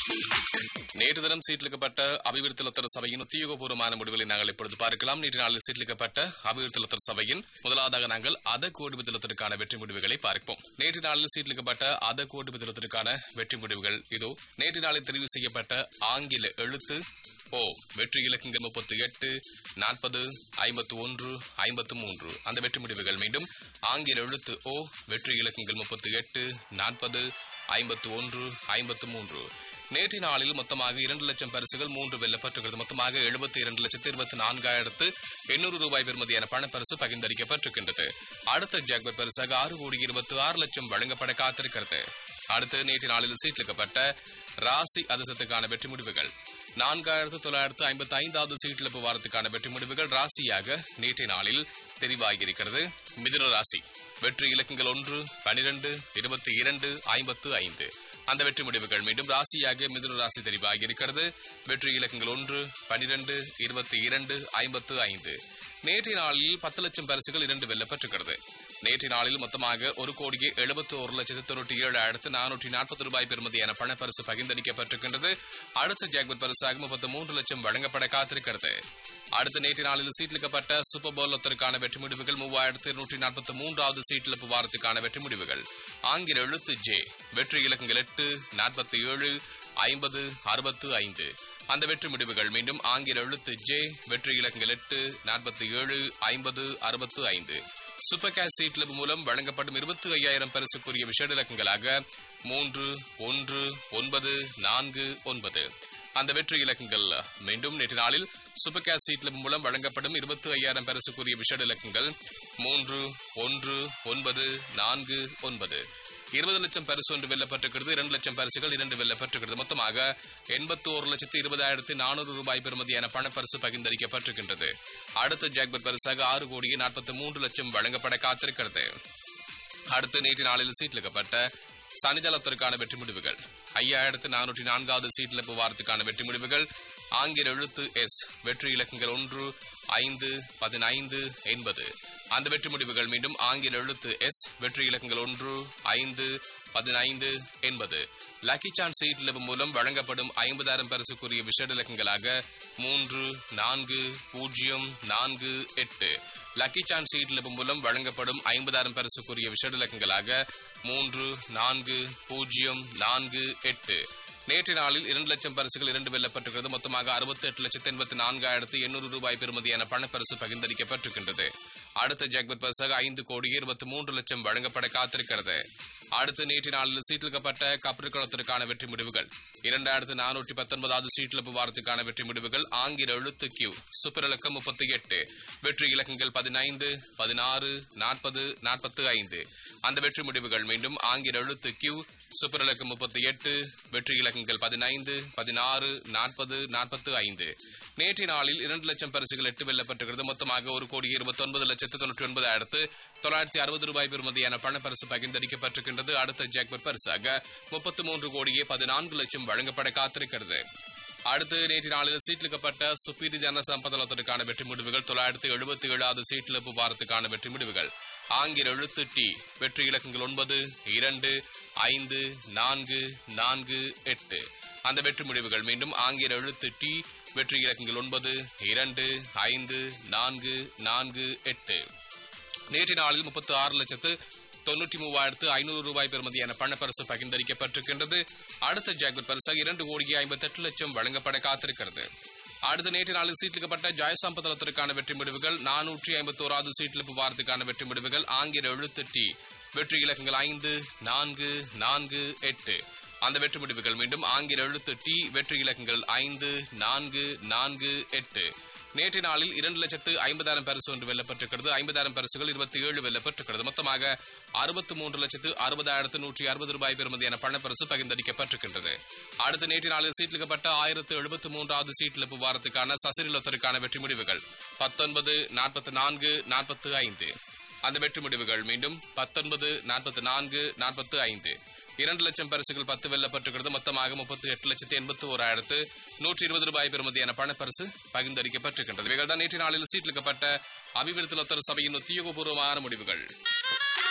நேற்று தினம் சீட்லிக்கப்பட்ட அபிவிருத்தி லத்தர சபையின் உத்தியோகபூர்வமான முடிவுகளை நாங்கள் இப்பொழுது பார்க்கலாம் நேற்று நாளில் சீட்லிக்கப்பட்ட அபிவிருத்தி லத்தர சபையின் முதலாவதாக நாங்கள் அத கோடி விதலத்திற்கான வெற்றி முடிவுகளை பார்ப்போம் நேற்று நாளில் சீட்லிக்கப்பட்ட அத கோடி விதலத்திற்கான வெற்றி முடிவுகள் இதோ நேற்று நாளில் தெரிவு செய்யப்பட்ட ஆங்கில எழுத்து ஓ வெற்றி இலக்கங்கள் முப்பத்தி எட்டு நாற்பது ஐம்பத்து ஒன்று ஐம்பத்து மூன்று அந்த வெற்றி முடிவுகள் மீண்டும் ஆங்கில எழுத்து ஓ வெற்றி இலக்கங்கள் முப்பத்தி எட்டு நாற்பது ஐம்பத்து ஒன்று ஐம்பத்து மூன்று நேற்று நாளில் மொத்தமாக இரண்டு லட்சம் பரிசுகள் மூன்று வெல்லப்பட்டிருக்கிறது மொத்தமாக எழுபத்தி இரண்டு லட்சத்து இருபத்தி நான்காயிரத்து எண்ணூறு ரூபாய் பெறுமதியான பணப்பரிசு பகிர்ந்தளிக்கப்பட்டிருக்கின்றது அடுத்த ஜாக்பர் பரிசாக ஆறு கோடி இருபத்தி ஆறு லட்சம் வழங்கப்பட காத்திருக்கிறது அடுத்து நேற்று நாளில் சீட்லிக்கப்பட்ட ராசி அதிர்ஷ்டத்துக்கான வெற்றி முடிவுகள் நான்காயிரத்து தொள்ளாயிரத்து ஐம்பத்தி ஐந்தாவது சீட்டிழப்பு வாரத்துக்கான வெற்றி முடிவுகள் ராசியாக நேற்றைய நாளில் தெரிவாகியிருக்கிறது மிதுன ராசி வெற்றி இலக்கங்கள் ஒன்று பனிரெண்டு இருபத்தி இரண்டு ஐம்பத்து ஐந்து அந்த வெற்றி முடிவுகள் மீண்டும் ராசியாக மிதுன ராசி தெரிவாகி இருக்கிறது வெற்றி இலக்கங்கள் ஒன்று பனிரெண்டு இருபத்தி இரண்டு ஐம்பத்து ஐந்து நேற்றைய நாளில் பத்து லட்சம் பரிசுகள் இரண்டு வெல்லப்பட்டிருக்கிறது நேற்றைய நாளில் மொத்தமாக ஒரு கோடியே எழுபத்தி ஒரு லட்சத்து தொண்ணூற்றி ஏழாயிரத்து நானூற்றி நாற்பது ரூபாய் பெறுமதியான பணப்பரிசு பகிர்ந்தளிக்கப்பட்டிருக்கின்றது அடுத்த ஜாக்பட் பரிசாக முப்பத்தி மூன்று லட்சம் வழங்கப்பட காத்திருக்கிறது அடுத்த நேற்று நாளில் சீட்லிக்கப்பட்ட சூப்பர் போல் ஒத்தருக்கான வெற்றி முடிவுகள் மூவாயிரத்து இருநூற்றி நாற்பத்தி மூன்றாவது சீட்டிழப்பு வாரத்துக்கான வெற்றி முடிவுகள் ஆங்கில எழுத்து ஜே வெற்றி இலக்கங்கள் எட்டு நாற்பத்தி ஏழு ஐம்பது அறுபத்து ஐந்து அந்த வெற்றி முடிவுகள் மீண்டும் ஆங்கில எழுத்து ஜே வெற்றி இலக்கங்கள் எட்டு நாற்பத்தி ஏழு ஐம்பது அறுபத்து ஐந்து சூப்பர் கேஷ் சீட்லப் மூலம் வழங்கப்படும் இருபத்தி ஐயாயிரம் பரிசுக்குரிய விஷட இலக்கங்களாக மூன்று ஒன்று ஒன்பது நான்கு ஒன்பது அந்த வெற்றி இலக்கங்கள் மீண்டும் நேற்று நாளில் சூப்பர் கேஷ் சீட்லப் மூலம் வழங்கப்படும் இருபத்தி ஐயாயிரம் பரிசுக்குரிய விஷட இலக்கங்கள் மூன்று ஒன்று ஒன்பது நான்கு ஒன்பது இருபது லட்சம் பரிசு ஒன்று வெல்லப்பட்டிருக்கிறது இரண்டு லட்சம் பரிசுகள் இரண்டு வெல்லப்பட்டிருக்கிறது மொத்தமாக எண்பத்தி ஒரு லட்சத்து இருபதாயிரத்து நானூறு ரூபாய் பெறுமதியான பணப்பரிசு பகிர்ந்தளிக்கப்பட்டிருக்கின்றது அடுத்த ஜாக்பர் பரிசாக ஆறு கோடியே நாற்பத்தி மூன்று லட்சம் வழங்கப்பட காத்திருக்கிறது அடுத்து நேற்று நாளில் சீட்லிக்கப்பட்ட சனிதளத்திற்கான வெற்றி முடிவுகள் ஐயாயிரத்து நானூற்றி நான்காவது சீட்டிழப்பு வாரத்துக்கான வெற்றி முடிவுகள் ஆங்கில எழுத்து எஸ் வெற்றி இலக்கங்கள் ஒன்று ஐந்து பதினைந்து எண்பது அந்த வெற்றி முடிவுகள் மீண்டும் ஆங்கில எழுத்து எஸ் வெற்றி இலக்கங்கள் ஒன்று ஐந்து பதினைந்து எண்பது லக்கி சான்ஸ் சீட் மூலம் வழங்கப்படும் ஐம்பதாயிரம் பரிசுக்குரிய விஷட இலக்கங்களாக மூன்று நான்கு பூஜ்ஜியம் நான்கு எட்டு லக்கி சான்ஸ் சீட் மூலம் வழங்கப்படும் ஐம்பதாயிரம் பரிசுக்குரிய விஷட இலக்கங்களாக மூன்று நான்கு பூஜ்ஜியம் நான்கு எட்டு நேற்று நாளில் இரண்டு லட்சம் பரிசுகள் இரண்டு வெல்லப்பட்டிருக்கிறது மொத்தமாக அறுபத்தி எட்டு லட்சத்து எண்பத்தி நான்காயிரத்து எண்ணூறு ரூபாய் பெறுமதியான பணப்பரிசு பகிர்ந்தளிக்கப்பட்டிருக்கின்றது அடுத்த ஜாக்பட் பரிசாக ஐந்து கோடி இருபத்தி மூன்று லட்சம் வழங்கப்பட காத்திருக்கிறது அடுத்து நேற்று நாளில் சீட்டிலிக்கப்பட்ட கப்பற்களத்திற்கான வெற்றி முடிவுகள் இரண்டாயிரத்து நானூற்றி பத்தொன்பதாவது சீட்டிழப்பு வாரத்துக்கான வெற்றி முடிவுகள் ஆங்கில எழுத்து கியூ சூப்பர் இலக்கம் முப்பத்தி எட்டு வெற்றி இலக்கங்கள் பதினைந்து பதினாறு நாற்பது நாற்பத்து ஐந்து அந்த வெற்றி முடிவுகள் மீண்டும் ஆங்கில எழுத்து கியூ சூப்பர் இலக்கம் முப்பத்தி எட்டு வெற்றி இலக்கங்கள் பதினைந்து பதினாறு நாற்பது நாற்பத்து ஐந்து நேற்றைய நாளில் இரண்டு லட்சம் பரிசுகள் எட்டு வெல்லப்பட்டிருக்கிறது மொத்தமாக ஒரு கோடி இருபத்தி ஒன்பது லட்சத்து தொண்ணூற்றி ஒன்பதாயிரத்து தொள்ளாயிரத்தி அறுபது ரூபாய் பெறுமதியான பணப்பரிசு பகிர்ந்தளிக்கப்பட்டிருக்கின்றது அடுத்த ஜாக்பட் பரிசாக முப்பத்தி மூன்று கோடியே பதினான்கு லட்சம் வழங்கப்பட காத்திருக்கிறது அடுத்து நேற்று நாளில் சீட்லிக்கப்பட்ட சுப்பீரி ஜன சம்பதத்திற்கான வெற்றி முடிவுகள் தொள்ளாயிரத்து எழுபத்தி ஏழாவது சீட்டிழப்பு வாரத்துக்கான வெற்றி முடிவுகள் ஆங்கில எழுத்து டி வெற்றி இலக்கங்கள் ஒன்பது இரண்டு ஐந்து நான்கு நான்கு எட்டு அந்த வெற்றி முடிவுகள் மீண்டும் ஆங்கில எழுத்து டி வெற்றி இலக்கங்கள் ஒன்பது இரண்டு ஐந்து நான்கு நான்கு எட்டு நேற்று நாளில் முப்பத்தி ஆறு லட்சத்து தொண்ணூற்றி மூவாயிரத்து ஐநூறு ரூபாய் பெறுமதியான பணப்பரிசு பகிர்ந்தளிக்கப்பட்டிருக்கின்றது அடுத்த ஜாக்பட் பரிசாக இரண்டு கோடியே ஐம்பத்தி எட்டு லட்சம் வழங்கப்பட காத்திருக்கிறது அடுத்த நேற்று நாளில் சீட்லிக்கப்பட்ட ஜெயசம்பதத்திற்கான வெற்றி முடிவுகள் நானூற்றி ஐம்பத்தி ஓராவது சீட்டிழப்பு வாரத்துக்கான வெற்றி முடிவுகள் ஆங்கில எழுத்து டி வெற்றி இலக்கங்கள் ஐந்து நான்கு நான்கு எட்டு அந்த வெற்றி முடிவுகள் மீண்டும் ஆங்கில எழுத்து டி வெற்றி இலக்கங்கள் ஐந்து நான்கு நான்கு எட்டு நேற்று நாளில் இரண்டு லட்சத்து ஐம்பதாயிரம் பரிசு ஒன்று வெல்லப்பட்டிருக்கிறது ஐம்பதாயிரம் பரிசுகள் இருபத்தி ஏழு வெல்லப்பட்டிருக்கிறது மொத்தமாக அறுபத்து மூன்று லட்சத்து அறுபதாயிரத்து நூற்றி அறுபது ரூபாய் பெறுமதியான பணப்பரிசு பகிர்ந்தளிக்கப்பட்டிருக்கின்றது அடுத்த நேற்று நாளில் சீட்லிக்கப்பட்ட ஆயிரத்து எழுபத்து மூன்றாவது சீட்டிழப்பு வாரத்துக்கான சசிரிலத்திற்கான வெற்றி முடிவுகள் பத்தொன்பது நாற்பத்தி நான்கு நாற்பத்து ஐந்து அந்த வெற்றி முடிவுகள் மீண்டும் பத்தொன்பது நாற்பத்தி நான்கு நாற்பத்து ஐந்து இரண்டு லட்சம் பரிசுகள் பத்து வெல்லப்பட்டிருக்கிறது மொத்தமாக முப்பத்தி எட்டு லட்சத்தி எண்பத்தி ஓராயிரத்து நூற்றி இருபது ரூபாய் பெறுமதியான பணப்பரிசு பகிர்ந்தளிக்கப்பட்டிருக்கின்றது இவைகள் தான் நேற்று நாளில் சீட்லிக்கப்பட்ட அபிவிருத்தி லொத்தர் சபையின் உத்தியோகபூர்வமான முடிவுகள்